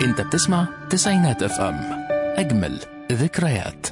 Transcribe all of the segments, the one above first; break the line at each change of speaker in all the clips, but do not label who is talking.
انت بتسمع تسعينات اف ام اجمل ذكريات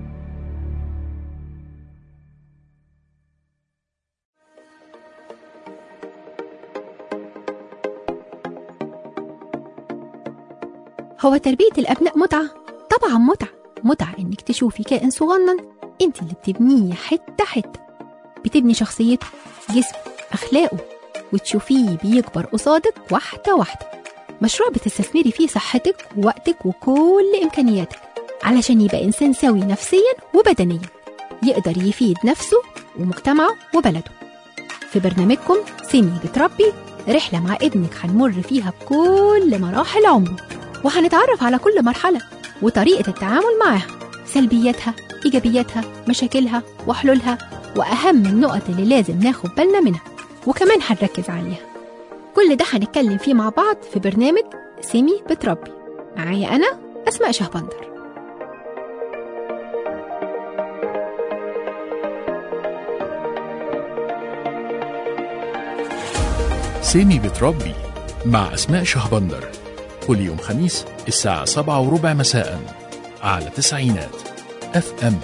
هو تربية الأبناء متعة؟ طبعا متعة متعة إنك تشوفي كائن صغنن أنت اللي بتبنيه حتة حتة بتبني شخصيته جسمه أخلاقه وتشوفيه بيكبر قصادك واحدة واحدة مشروع بتستثمري فيه صحتك ووقتك وكل إمكانياتك علشان يبقى إنسان سوي نفسيا وبدنيا يقدر يفيد نفسه ومجتمعه وبلده في برنامجكم سيمي بتربي رحلة مع ابنك هنمر فيها بكل مراحل عمره وهنتعرف على كل مرحلة وطريقة التعامل معاها سلبياتها إيجابياتها مشاكلها وحلولها وأهم النقط اللي لازم ناخد بالنا منها وكمان هنركز عليها كل ده هنتكلم فيه مع بعض في برنامج سيمي بتربي معايا أنا أسماء شهبندر
سيمي بتربي مع أسماء شهبندر كل يوم خميس الساعة سبعة وربع مساء على تسعينات اف ام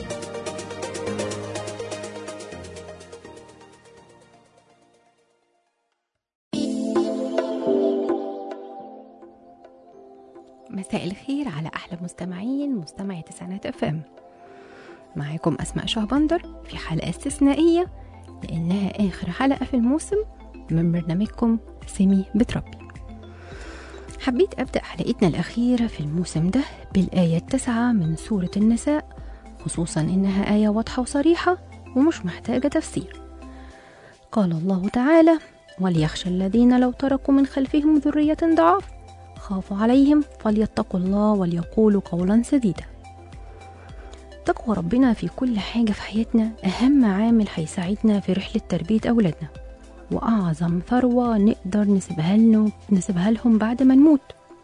مساء الخير على أحلى مستمعين مستمعي تسعينات اف ام معاكم أسماء شهبندر في حلقة استثنائية لأنها آخر حلقة في الموسم من برنامجكم سيمي بتربي حبيت أبدأ حلقتنا الأخيرة في الموسم ده بالآية التاسعة من سورة النساء خصوصا إنها آية واضحة وصريحة ومش محتاجة تفسير قال الله تعالى وليخشى الذين لو تركوا من خلفهم ذرية ضعاف خافوا عليهم فليتقوا الله وليقولوا قولا سديدا تقوى ربنا في كل حاجة في حياتنا أهم عامل هيساعدنا في رحلة تربية أولادنا وأعظم ثروة نقدر نسيبها لهم نسيبها لهم بعد ما نموت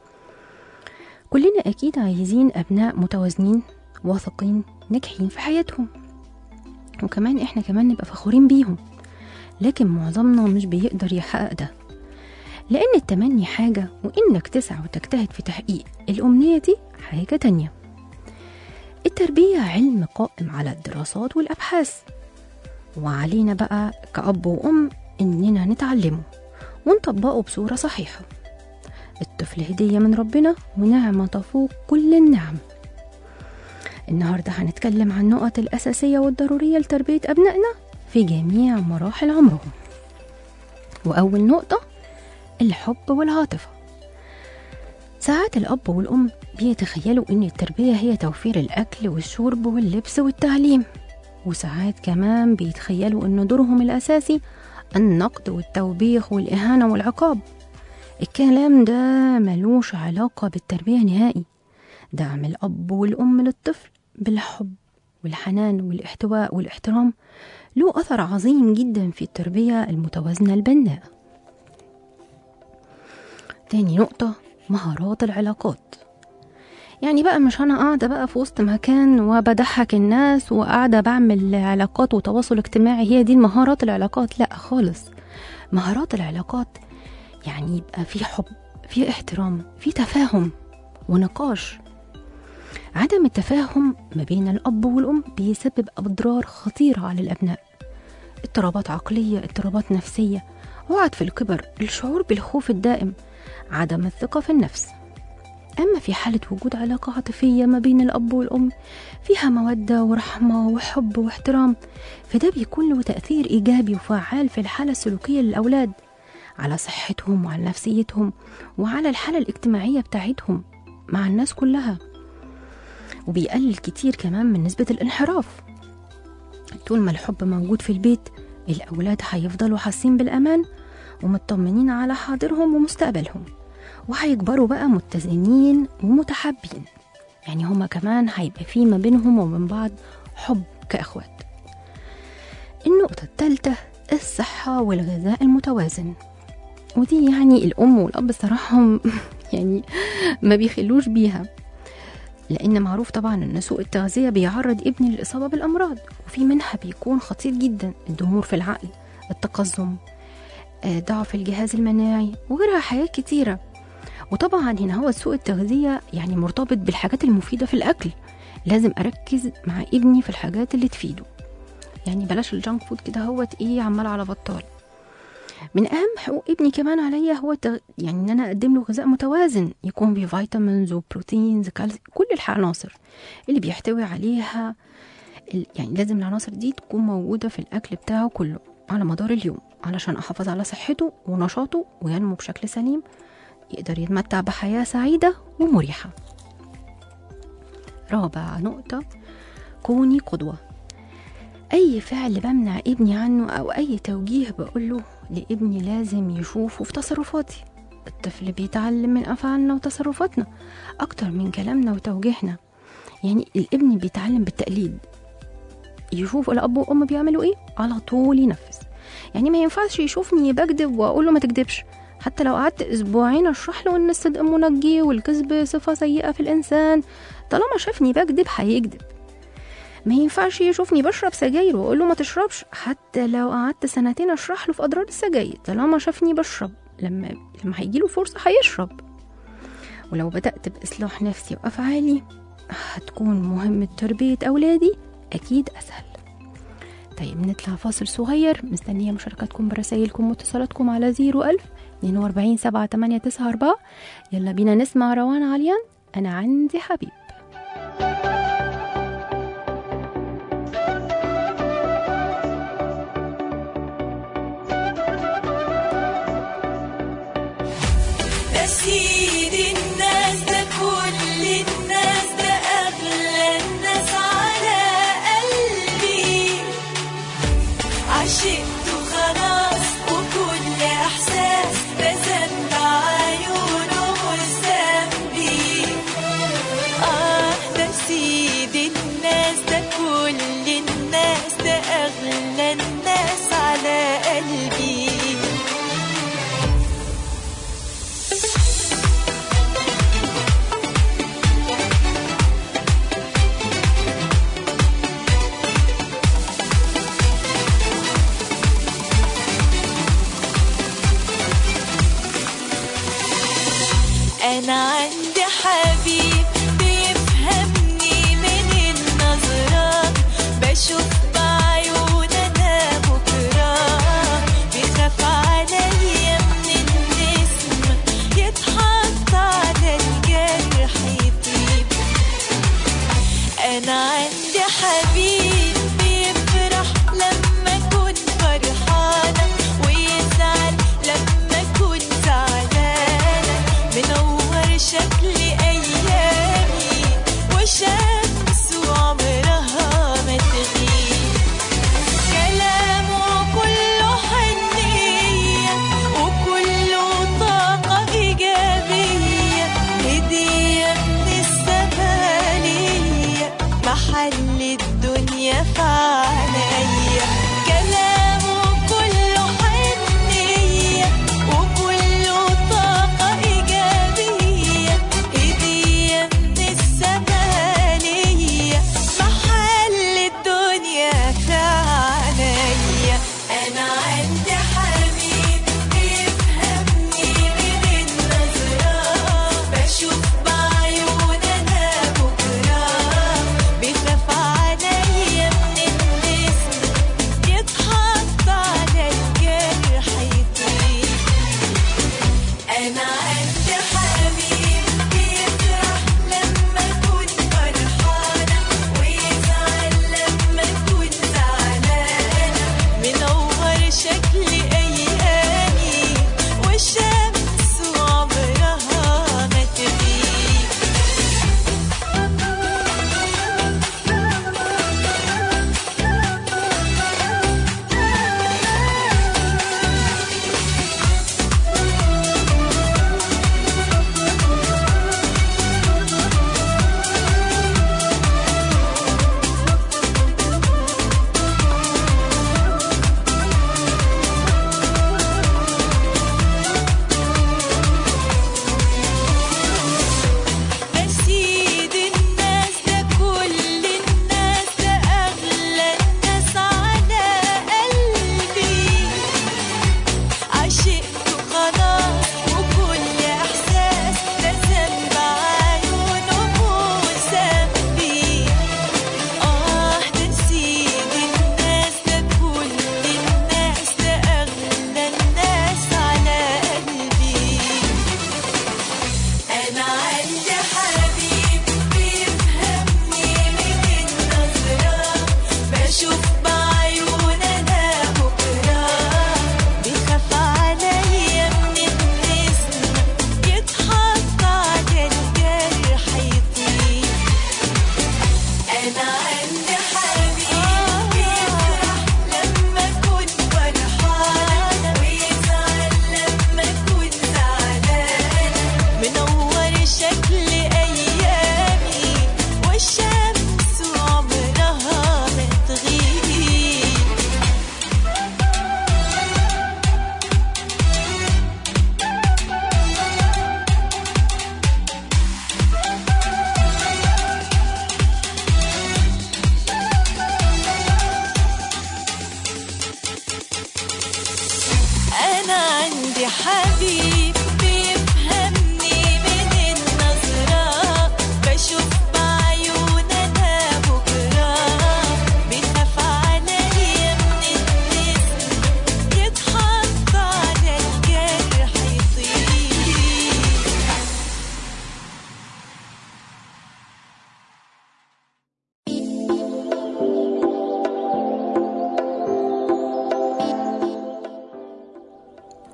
كلنا أكيد عايزين أبناء متوازنين واثقين ناجحين في حياتهم وكمان إحنا كمان نبقى فخورين بيهم لكن معظمنا مش بيقدر يحقق ده لأن التمني حاجة وإنك تسعى وتجتهد في تحقيق الأمنية دي حاجة تانية التربية علم قائم على الدراسات والأبحاث وعلينا بقى كأب وأم إننا نتعلمه ونطبقه بصورة صحيحة الطفل هدية من ربنا ونعمة تفوق كل النعم النهاردة هنتكلم عن النقط الأساسية والضرورية لتربية أبنائنا في جميع مراحل عمرهم وأول نقطة الحب والعاطفة ساعات الأب والأم بيتخيلوا إن التربية هي توفير الأكل والشرب واللبس والتعليم وساعات كمان بيتخيلوا إن دورهم الأساسي النقد والتوبيخ والإهانة والعقاب الكلام ده ملوش علاقة بالتربية نهائي دعم الأب والأم للطفل بالحب والحنان والاحتواء والاحترام له أثر عظيم جدا في التربية المتوازنة البناءة تاني نقطة مهارات العلاقات يعني بقى مش أنا قاعدة بقى في وسط مكان وبضحك الناس وقاعدة بعمل علاقات وتواصل اجتماعي هي دي المهارات العلاقات لا خالص مهارات العلاقات يعني يبقى في حب في احترام في تفاهم ونقاش عدم التفاهم ما بين الأب والأم بيسبب أضرار خطيرة على الأبناء اضطرابات عقلية اضطرابات نفسية وعد في الكبر الشعور بالخوف الدائم عدم الثقة في النفس أما في حالة وجود علاقة عاطفية ما بين الأب والأم فيها مودة ورحمة وحب واحترام فده بيكون له تأثير إيجابي وفعال في الحالة السلوكية للأولاد على صحتهم وعلى نفسيتهم وعلى الحالة الاجتماعية بتاعتهم مع الناس كلها وبيقلل كتير كمان من نسبة الانحراف طول ما الحب موجود في البيت الأولاد هيفضلوا حاسين بالأمان ومطمنين على حاضرهم ومستقبلهم وهيكبروا بقى متزنين ومتحابين يعني هما كمان هيبقى في ما بينهم وبين بعض حب كأخوات النقطة الثالثة الصحة والغذاء المتوازن ودي يعني الأم والأب صراحة يعني ما بيخلوش بيها لأن معروف طبعا أن سوء التغذية بيعرض ابني للإصابة بالأمراض وفي منها بيكون خطير جدا الضمور في العقل التقزم ضعف الجهاز المناعي وغيرها حاجات كتيرة وطبعا هنا هو سوء التغذية يعني مرتبط بالحاجات المفيدة في الأكل لازم أركز مع ابني في الحاجات اللي تفيده يعني بلاش الجانك فود كده هوت ايه عمال على بطال من اهم حقوق ابني كمان عليا هو التغ... يعني ان انا اقدم له غذاء متوازن يكون فيه فيتامينز وبروتينز كالسيوم كل العناصر اللي بيحتوي عليها ال... يعني لازم العناصر دي تكون موجوده في الاكل بتاعه كله على مدار اليوم علشان احافظ على صحته ونشاطه وينمو بشكل سليم يقدر يتمتع بحياه سعيده ومريحه رابع نقطه كوني قدوه أي فعل بمنع ابني عنه أو أي توجيه بقوله لابني لازم يشوفه في تصرفاتي الطفل بيتعلم من أفعالنا وتصرفاتنا أكتر من كلامنا وتوجيهنا يعني الابن بيتعلم بالتقليد يشوف الأب والأم بيعملوا إيه على طول ينفذ يعني ما ينفعش يشوفني بكذب وأقول له ما تكذبش حتى لو قعدت أسبوعين أشرح له إن الصدق منجي والكذب صفة سيئة في الإنسان طالما شافني بكذب هيكذب ما ينفعش يشوفني بشرب سجاير واقول له ما تشربش حتى لو قعدت سنتين اشرح له في اضرار السجاير طالما شافني بشرب لما لما هيجيله فرصه هيشرب ولو بدات باصلاح نفسي وافعالي هتكون مهمه تربيه اولادي اكيد اسهل طيب نطلع فاصل صغير مستنية مشاركاتكم برسائلكم واتصالاتكم على 01000 42 7 8 9 4 يلا بينا نسمع روان عليان أنا عندي حبيب
ده سيد الناس ده كل الناس ده أغلى الناس على قلبي عشقته خلاص وكل إحساس رسم بعيونه ذنبي آه ده سيد الناس ده كل الناس ده أغلى الناس على قلبي أنا عندي حبيب بيفهمني من النظرات بشوف بعيون أنا بكرة بيخاف عليا من الاسم يتحط على الجرح يطيب أنا عندي حبيب بيفرح لما أكون فرحانة ويزعل لما أكون زعلانة منور شكلي أيام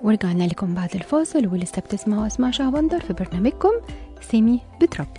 ورجعنا لكم بعد الفاصل ولسه بتسمعوا اسماء شهبندر في برنامجكم سيمي بتربي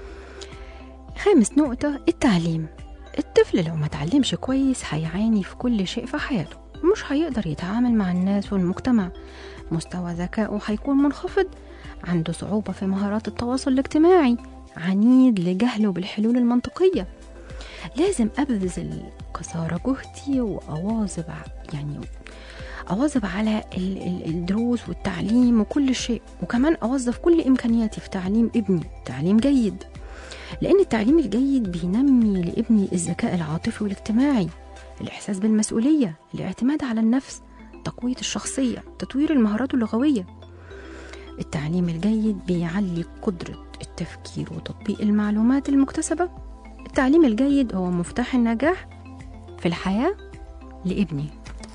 خامس نقطة التعليم الطفل لو ما تعلمش كويس هيعاني في كل شيء في حياته مش هيقدر يتعامل مع الناس والمجتمع مستوى ذكائه هيكون منخفض عنده صعوبة في مهارات التواصل الاجتماعي عنيد لجهله بالحلول المنطقية لازم أبذل قصارى جهدي وأواظب ع- يعني أواظب على ال- ال- الدروس والتعليم وكل شيء وكمان أوظف كل إمكانياتي في تعليم ابني تعليم جيد لأن التعليم الجيد بينمي لابني الذكاء العاطفي والاجتماعي الإحساس بالمسؤولية الاعتماد على النفس تقوية الشخصية تطوير المهارات اللغوية التعليم الجيد بيعلي قدرة التفكير وتطبيق المعلومات المكتسبة التعليم الجيد هو مفتاح النجاح في الحياة لابني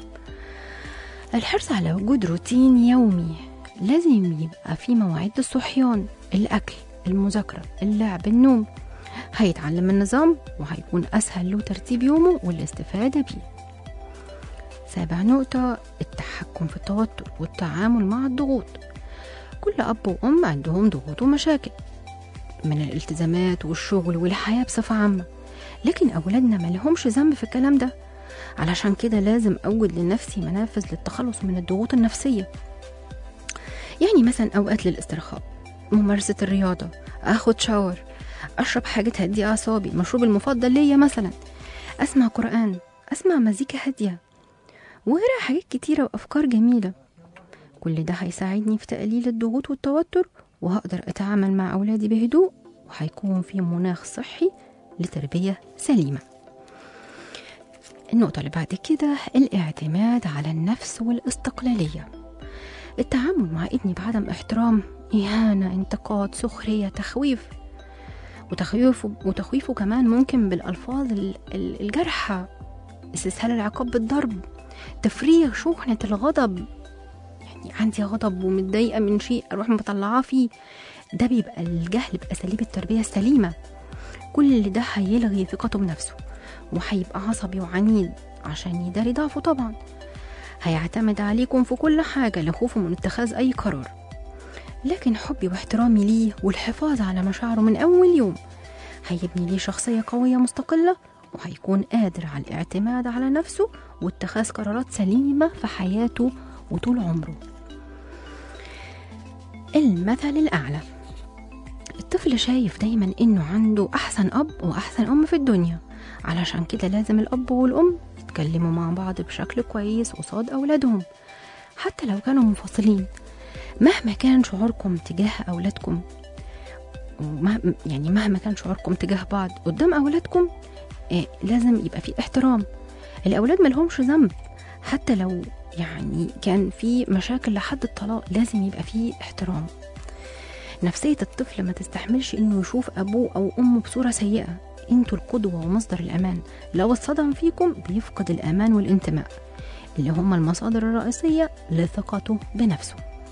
الحرص على وجود روتين يومي لازم يبقى في مواعيد الصحيان الأكل المذاكرة اللعب النوم هيتعلم النظام وهيكون أسهل له ترتيب يومه والاستفادة بيه سابع نقطة التحكم في التوتر والتعامل مع الضغوط كل أب وأم عندهم ضغوط ومشاكل من الالتزامات والشغل والحياة بصفة عامة لكن أولادنا ما لهمش ذنب في الكلام ده علشان كده لازم أوجد لنفسي منافذ للتخلص من الضغوط النفسية يعني مثلا أوقات للاسترخاء ممارسة الرياضة أخد شاور أشرب حاجة تهدي أعصابي المشروب المفضل ليا مثلا أسمع قرآن أسمع مزيكا هادية وغيرها حاجات كتيرة وأفكار جميلة كل ده هيساعدني في تقليل الضغوط والتوتر وهقدر أتعامل مع أولادي بهدوء وهيكون في مناخ صحي لتربية سليمة النقطة اللي بعد كده الاعتماد على النفس والاستقلالية التعامل مع ابني بعدم احترام إهانة انتقاد سخرية تخويف وتخويفه وتخويفه كمان ممكن بالألفاظ ال- ال- الجارحة استسهال العقاب بالضرب تفريغ شحنة الغضب يعني عندي غضب ومتضايقة من شيء أروح مطلعاه فيه ده بيبقى الجهل بأساليب التربية السليمة كل ده هيلغي ثقته بنفسه وهيبقى عصبي وعنيد عشان يداري ضعفه طبعا هيعتمد عليكم في كل حاجة لخوفه من اتخاذ أي قرار لكن حبي واحترامي ليه والحفاظ على مشاعره من أول يوم هيبني ليه شخصية قوية مستقلة وهيكون قادر على الاعتماد على نفسه واتخاذ قرارات سليمة في حياته وطول عمره المثل الأعلى الطفل شايف دايما إنه عنده أحسن أب وأحسن أم في الدنيا علشان كده لازم الأب والأم يتكلموا مع بعض بشكل كويس قصاد أولادهم حتى لو كانوا منفصلين مهما كان شعوركم تجاه أولادكم ومه- يعني مهما كان شعوركم تجاه بعض قدام أولادكم آه لازم يبقى في احترام الأولاد ملهمش ذنب حتى لو يعني كان في مشاكل لحد الطلاق لازم يبقى في احترام نفسية الطفل ما تستحملش انه يشوف ابوه او امه بصورة سيئة انتوا القدوة ومصدر الامان لو اتصدم فيكم بيفقد الامان والانتماء اللي هما المصادر الرئيسية لثقته بنفسه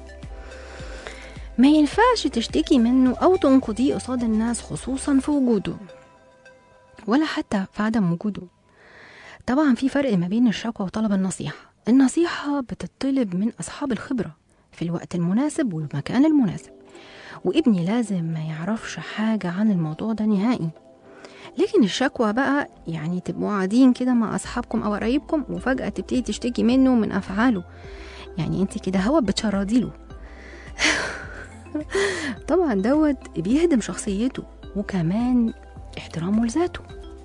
ما ينفعش تشتكي منه او تنقضيه قصاد الناس خصوصا في وجوده ولا حتى في عدم وجوده طبعا في فرق ما بين الشكوى وطلب النصيحة النصيحة بتطلب من أصحاب الخبرة في الوقت المناسب والمكان المناسب وابني لازم ما يعرفش حاجة عن الموضوع ده نهائي لكن الشكوى بقى يعني تبقوا قاعدين كده مع أصحابكم أو قرايبكم وفجأة تبتدي تشتكي منه من أفعاله يعني انت كده هو بتشردي له طبعا دوت بيهدم شخصيته وكمان احترامه لذاته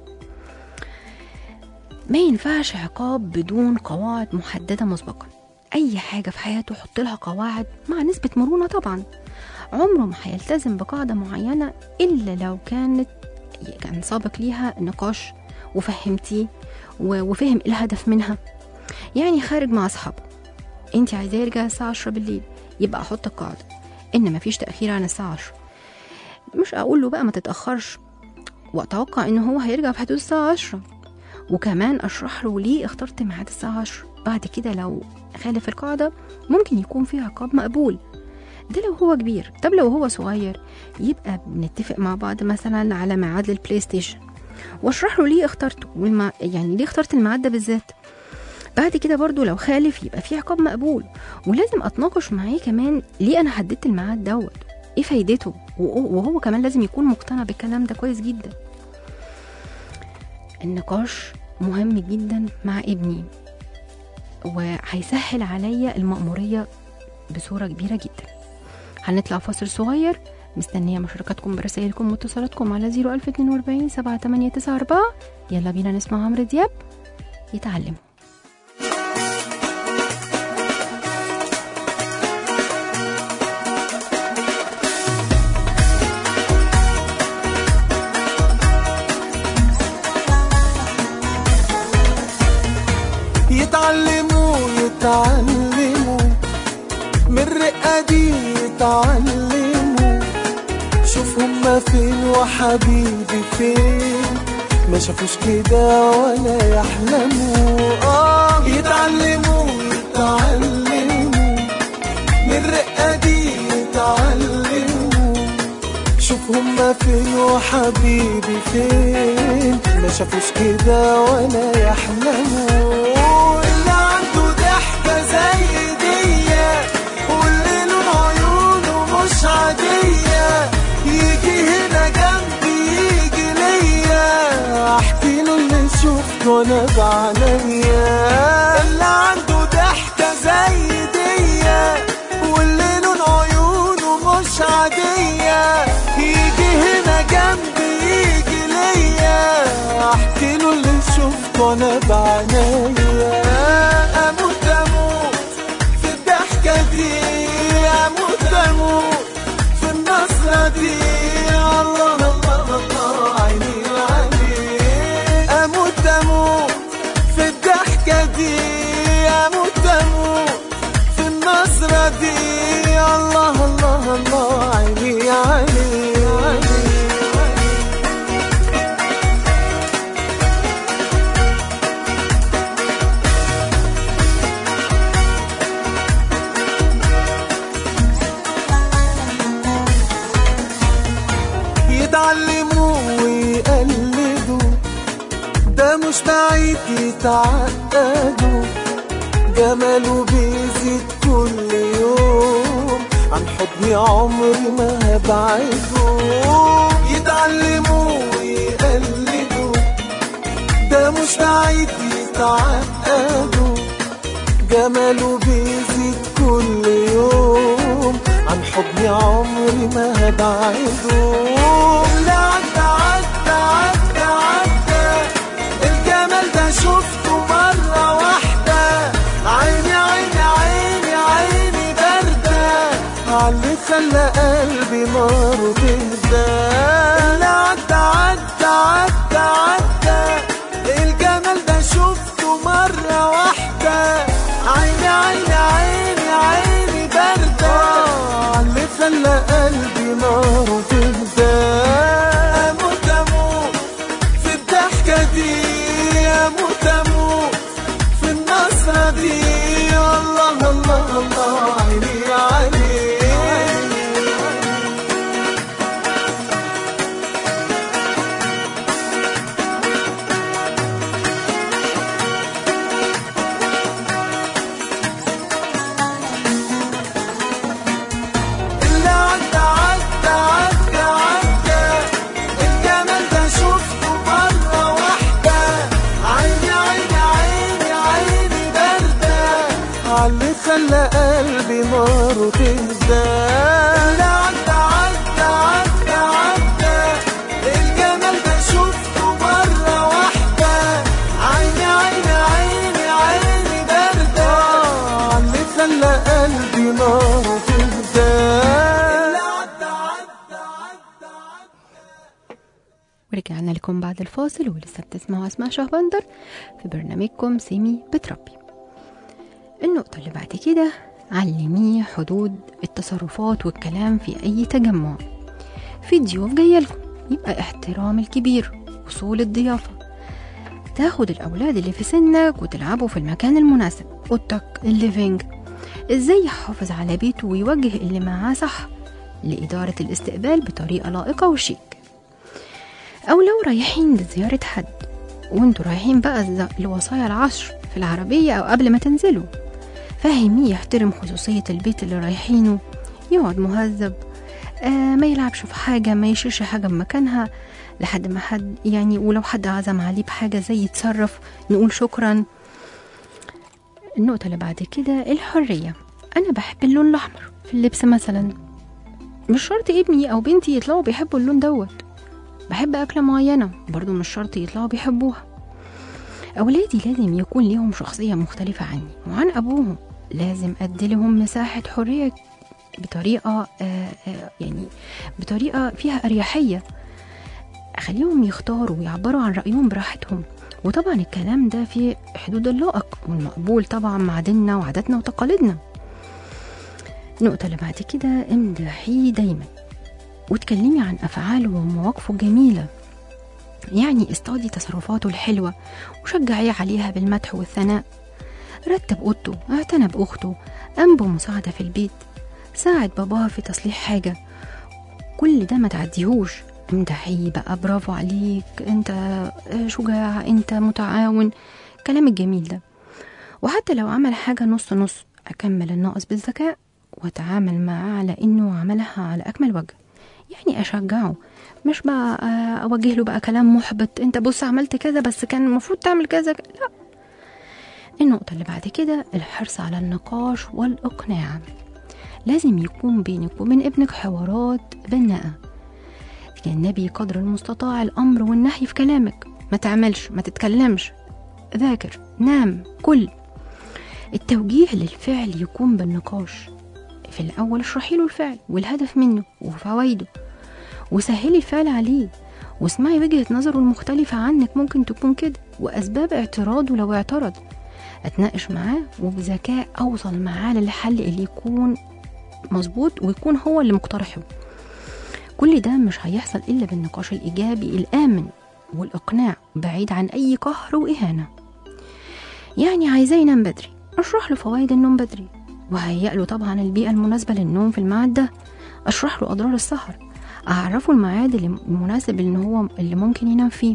ما ينفعش عقاب بدون قواعد محددة مسبقا أي حاجة في حياته حط لها قواعد مع نسبة مرونة طبعا عمره ما هيلتزم بقاعدة معينة إلا لو كانت كان سابق ليها نقاش وفهمتيه و- وفهم إيه الهدف منها يعني خارج مع أصحابه أنت عايزاه يرجع الساعة 10 بالليل يبقى أحط القاعدة إن مفيش تأخير عن الساعة 10 مش أقول له بقى ما تتأخرش وأتوقع إن هو هيرجع في حدود الساعة 10 وكمان اشرح له ليه اخترت ميعاد الساعه 10 بعد كده لو خالف القاعده ممكن يكون في عقاب مقبول ده لو هو كبير طب لو هو صغير يبقى بنتفق مع بعض مثلا على ميعاد للبلاي ستيشن واشرح له ليه اخترته والمع... يعني ليه اخترت الميعاد ده بالذات بعد كده برضو لو خالف يبقى في عقاب مقبول ولازم اتناقش معاه كمان ليه انا حددت الميعاد دوت ايه فايدته وهو وهو كمان لازم يكون مقتنع بالكلام ده كويس جدا النقاش مهم جدا مع ابني وهيسهل عليا المأمورية بصورة كبيرة جدا هنطلع فاصل صغير مستنية مشاركاتكم برسائلكم واتصالاتكم على 01042 7894 يلا بينا نسمع عمرو دياب يتعلم
يتعلموا يتعلموا من الرقة دي يتعلموا شوف هما فين وحبيبي فين ما شافوش كده ولا يحلموا اه يتعلموا يتعلموا من الرقة دي يتعلموا شوف هما فين وحبيبي فين ما شافوش كده ولا يحلموا اللي عنده ضحكة زي دي واللي لون عيونه مش عادية يجي هنا جنبي يجي ليا احكي له اللي شفته انا بعينيا اللي عنده ضحكة زي دي واللي لون عيونه مش عادية يجي هنا جنبي يجي ليا احكي له اللي شفته انا بعينيا اموت اموت في الضحكة دي اموت اموت في النصرة دي الله الله الله عيني عليك اموت اموت في الضحكة دي اموت اموت في النظرة دي الله الله الله عيني عليك يتعلموا ويقلدوا ده مش بعيد يتعقدوا جماله بيزيد كل يوم عن حضني عمري ما هبعده يتعلموا ويقلدوا ده مش بعيد يتعقدوا جماله بيزيد كل يوم عن حضني عمري ما هبعده اللي عدى عدى عدى عدى الجمال ده شفته مرة واحدة عيني عيني عيني عيني باردة عاللي خلى قلبي ناره تهدى اللي عدى عدى عدى عدى الجمال ده شفته مرة واحدة عيني عيني عيني عيني باردة عاللي خلى قلبي ناره تهدى أموت أموت في الضحكة دي أموت أموت في النصرة دي الله الله الله عيني عليك اللي عدى عدى عدى عدى الجمال ده شفته مرة واحدة عيني عيني عيني عيني باردة عاللي خلى قلبي ناره تهدى اللي عدى عدى عدى عدى الجمال ده شفته مرة واحدة عيني عيني عيني عيني باردة عاللي خلى قلبي ناره تهدى اللي عدى عدى عدى عدى
ورجعنا لكم بعد الفاصل ولسه بتسمعوا اسماء شهبندر في برنامجكم سيمي بتربي النقطة اللي بعد كده علميه حدود التصرفات والكلام في أي تجمع في ضيوف جاية لكم يبقى احترام الكبير وصول الضيافة تاخد الأولاد اللي في سنك وتلعبوا في المكان المناسب أوضتك الليفينج ازاي يحافظ على بيته ويوجه اللي معاه صح لإدارة الاستقبال بطريقة لائقة وشيك أو لو رايحين لزيارة حد وانتوا رايحين بقى الز- الوصايا العشر في العربية أو قبل ما تنزلوا فهميه يحترم خصوصية البيت اللي رايحينه يقعد مهذب آه ما يلعبش في حاجة ما يشيلش حاجة بمكانها لحد ما حد يعني ولو حد عزم عليه بحاجة زي يتصرف نقول شكرا النقطة اللي بعد كده الحرية أنا بحب اللون الأحمر في اللبس مثلا مش شرط ابني أو بنتي يطلعوا بيحبوا اللون دوت بحب أكلة معينة برضو مش شرط يطلعوا بيحبوها أولادي لازم يكون ليهم شخصية مختلفة عني وعن أبوهم لازم أدي لهم مساحة حرية بطريقة آه، آه، يعني بطريقة فيها أريحية أخليهم يختاروا ويعبروا عن رأيهم براحتهم وطبعا الكلام ده في حدود اللائق والمقبول طبعا مع ديننا وعاداتنا وتقاليدنا النقطة اللي بعد كده امدحيه دايما وتكلمي عن أفعاله ومواقفه الجميلة يعني استعدي تصرفاته الحلوة وشجعيه عليها بالمدح والثناء رتب أوضته اعتنى بأخته قام بمساعدة في البيت ساعد باباه في تصليح حاجة كل ده ما تعديهوش امدحيه بقى برافو عليك انت شجاع انت متعاون كلام الجميل ده وحتى لو عمل حاجة نص نص أكمل الناقص بالذكاء وأتعامل معاه على إنه عملها على أكمل وجه يعني أشجعه مش بقى آه، أوجه له بقى كلام محبط أنت بص عملت كذا بس كان المفروض تعمل كذا لا النقطة اللي بعد كده الحرص على النقاش والإقناع لازم يكون بينك وبين ابنك حوارات بناءة تجنبي قدر المستطاع الأمر والنهي في كلامك ما تعملش ما تتكلمش ذاكر نام كل التوجيه للفعل يكون بالنقاش في الأول اشرحي له الفعل والهدف منه وفوائده وسهلي الفعل عليه واسمعي وجهة نظره المختلفة عنك ممكن تكون كده وأسباب اعتراضه لو اعترض أتناقش معاه وبذكاء أوصل معاه للحل اللي يكون مظبوط ويكون هو اللي مقترحه كل ده مش هيحصل إلا بالنقاش الإيجابي الآمن والإقناع بعيد عن أي قهر وإهانة يعني عايزاه ينام بدري أشرح له فوائد النوم بدري وهيئ له طبعا البيئة المناسبة للنوم في الميعاد ده أشرح له أضرار السهر أعرفه الميعاد اللي المناسب إن هو اللي ممكن ينام فيه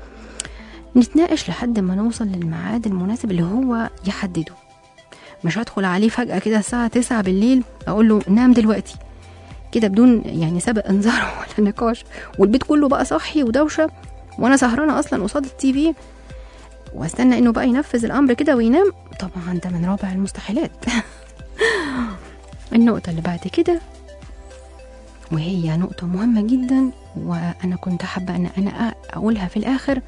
نتناقش لحد ما نوصل للميعاد المناسب اللي هو يحدده مش هدخل عليه فجأة كده الساعة تسعة بالليل أقول له نام دلوقتي كده بدون يعني سابق انذار ولا نقاش والبيت كله بقى صاحي ودوشة وأنا سهرانة أصلا قصاد التي في واستنى انه بقى ينفذ الامر كده وينام طبعا ده من رابع المستحيلات النقطة اللي بعد كده وهي نقطة مهمة جدا وأنا كنت حابة أن أنا أقولها في الآخر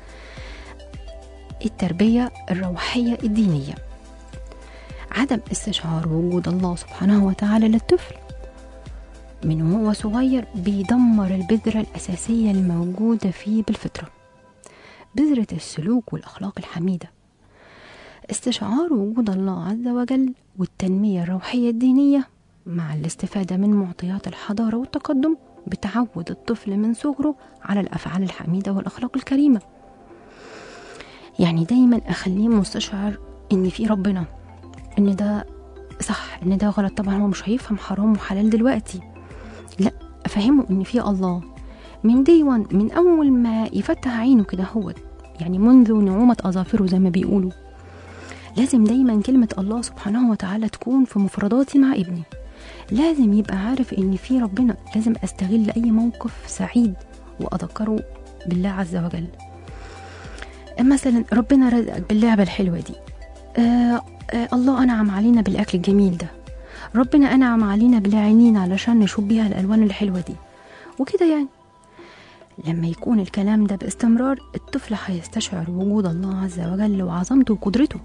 التربية الروحية الدينية عدم استشعار وجود الله سبحانه وتعالى للطفل من وهو صغير بيدمر البذرة الأساسية الموجودة فيه بالفطرة بذرة السلوك والأخلاق الحميدة استشعار وجود الله عز وجل والتنمية الروحية الدينية مع الاستفادة من معطيات الحضارة والتقدم بتعود الطفل من صغره على الأفعال الحميدة والأخلاق الكريمة يعني دايما أخليه مستشعر إن في ربنا إن ده صح إن ده غلط طبعا هو مش هيفهم حرام وحلال دلوقتي لا أفهمه إن في الله من دي وان من أول ما يفتح عينه كده هو يعني منذ نعومة أظافره زي ما بيقولوا لازم دايما كلمة الله سبحانه وتعالى تكون في مفرداتي مع ابني لازم يبقى عارف ان في ربنا لازم استغل اي موقف سعيد واذكره بالله عز وجل مثلا ربنا رزقك باللعبة الحلوة دي آه آه الله أنعم علينا بالأكل الجميل ده ربنا أنعم علينا بالعينين علشان نشوف بيها الألوان الحلوة دي وكده يعني لما يكون الكلام ده باستمرار الطفل هيستشعر وجود الله عز وجل وعظمته وقدرته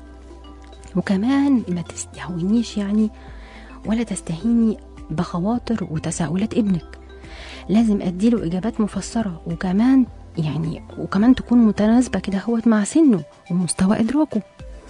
وكمان ما تستهونيش يعني ولا تستهيني بخواطر وتساؤلات ابنك لازم اديله اجابات مفسره وكمان يعني وكمان تكون متناسبه كده هوت مع سنه ومستوى ادراكه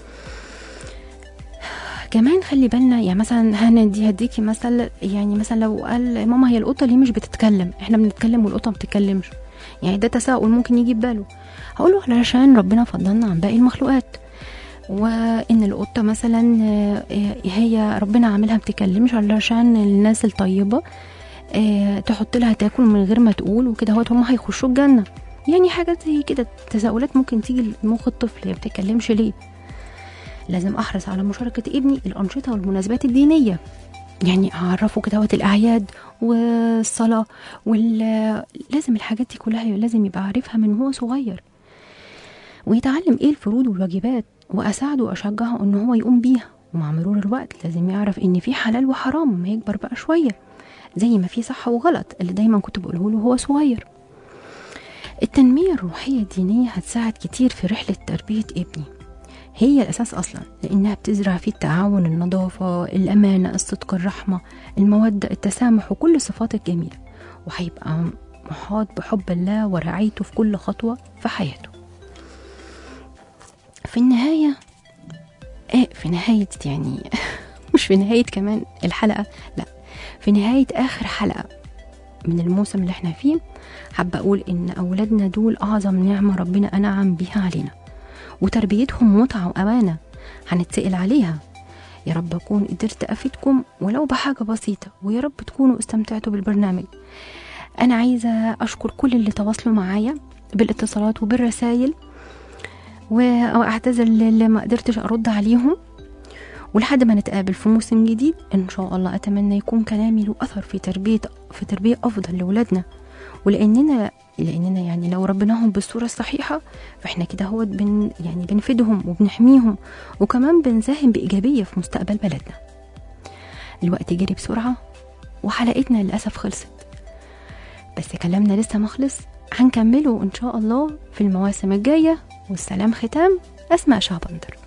كمان خلي بالنا يعني مثلا هندي هديكي مثل يعني مثلا لو قال ماما هي القطه ليه مش بتتكلم احنا بنتكلم والقطه ما بتتكلمش يعني ده تساؤل ممكن يجي بباله هقول له علشان ربنا فضلنا عن باقي المخلوقات وان القطه مثلا آه، هي ربنا عاملها بتتكلمش علشان الناس الطيبه آه، تحط لها تاكل من غير ما تقول وكده هوت هم هيخشوا الجنه يعني حاجات زي كده تساؤلات ممكن تيجي لمخ الطفل هي بتتكلمش ليه لازم احرص على مشاركه ابني الانشطه والمناسبات الدينيه يعني اعرفه كده الاعياد والصلاه وال لازم الحاجات دي كلها لازم يبقى عارفها من هو صغير ويتعلم ايه الفروض والواجبات واساعده واشجعه ان هو يقوم بيها ومع مرور الوقت لازم يعرف ان في حلال وحرام ما يكبر بقى شويه زي ما في صح وغلط اللي دايما كنت بقوله له وهو صغير التنمية الروحية الدينية هتساعد كتير في رحلة تربية ابني هي الأساس أصلا لأنها بتزرع فيه التعاون النظافة الأمانة الصدق الرحمة المودة التسامح وكل الصفات الجميلة وهيبقى محاط بحب الله ورعايته في كل خطوة في حياته في النهاية إيه في نهاية يعني مش في نهاية كمان الحلقة لا في نهاية آخر حلقة من الموسم اللي احنا فيه حابة أقول إن أولادنا دول أعظم نعمة ربنا أنعم بيها علينا وتربيتهم متعة وأمانة هنتسأل عليها يا رب أكون قدرت أفيدكم ولو بحاجة بسيطة ويا رب تكونوا استمتعتوا بالبرنامج أنا عايزة أشكر كل اللي تواصلوا معايا بالاتصالات وبالرسايل وأعتذر اللي ما قدرتش أرد عليهم ولحد ما نتقابل في موسم جديد ان شاء الله اتمنى يكون كلامي له اثر في تربيه في تربيه افضل لاولادنا ولاننا لاننا يعني لو ربيناهم بالصوره الصحيحه فاحنا كده هو بن يعني بنفيدهم وبنحميهم وكمان بنساهم بايجابيه في مستقبل بلدنا الوقت جري بسرعه وحلقتنا للاسف خلصت بس كلامنا لسه ما خلص هنكمله ان شاء الله في المواسم الجايه والسلام ختام اسماء شهبندر